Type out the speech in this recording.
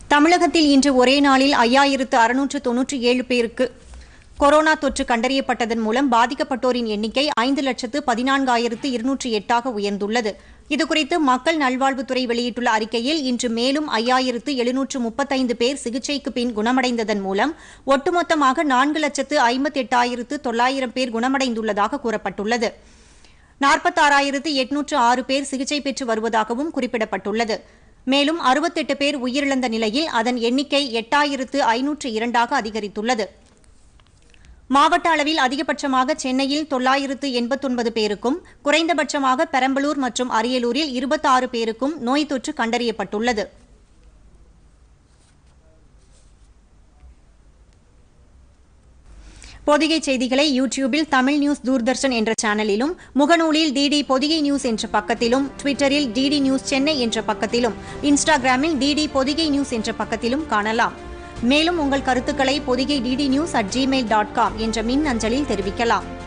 தமிழகத்தில் இன்று ஒரே நாளில் ஐயாயிரத்து அறுநூற்று தொன்னூற்றி ஏழு பேருக்கு கொரோனா தொற்று கண்டறியப்பட்டதன் மூலம் பாதிக்கப்பட்டோரின் எண்ணிக்கை ஐந்து லட்சத்து பதினான்காயிரத்து இருநூற்றி எட்டாக உயர்ந்துள்ளது இதுகுறித்து மக்கள் நல்வாழ்வுத்துறை வெளியிட்டுள்ள அறிக்கையில் இன்று மேலும் ஐயாயிரத்து எழுநூற்று முப்பத்தைந்து பேர் சிகிச்சைக்கு பின் குணமடைந்ததன் மூலம் ஒட்டுமொத்தமாக நான்கு லட்சத்து ஐம்பத்தெட்டாயிரத்து தொள்ளாயிரம் பேர் குணமடைந்துள்ளதாக கூறப்பட்டுள்ளது நாற்பத்தாறாயிரத்து எட்நூற்று ஆறு பேர் சிகிச்சை பெற்று வருவதாகவும் குறிப்பிடப்பட்டுள்ளது மேலும் அறுபத்தெட்டு பேர் உயிரிழந்த நிலையில் அதன் எண்ணிக்கை எட்டாயிரத்து ஐநூற்று இரண்டாக அதிகரித்துள்ளது மாவட்ட அளவில் அதிகபட்சமாக சென்னையில் தொள்ளாயிரத்து எண்பத்தொன்பது பேருக்கும் குறைந்தபட்சமாக பெரம்பலூர் மற்றும் அரியலூரில் இருபத்தாறு பேருக்கும் நோய் தொற்று கண்டறியப்பட்டுள்ளது பொதிகை செய்திகளை யூடியூபில் தமிழ் நியூஸ் தூர்தர்ஷன் என்ற சேனலிலும் முகநூலில் டிடி பொதிகை நியூஸ் என்ற பக்கத்திலும் ட்விட்டரில் டிடி நியூஸ் சென்னை என்ற பக்கத்திலும் இன்ஸ்டாகிராமில் டிடி பொதிகை நியூஸ் என்ற பக்கத்திலும் காணலாம் மேலும் உங்கள் கருத்துக்களை Podhigai DD news at Gmail dot com என்ற மின் அஞ்சலில் தெரிவிக்கலாம்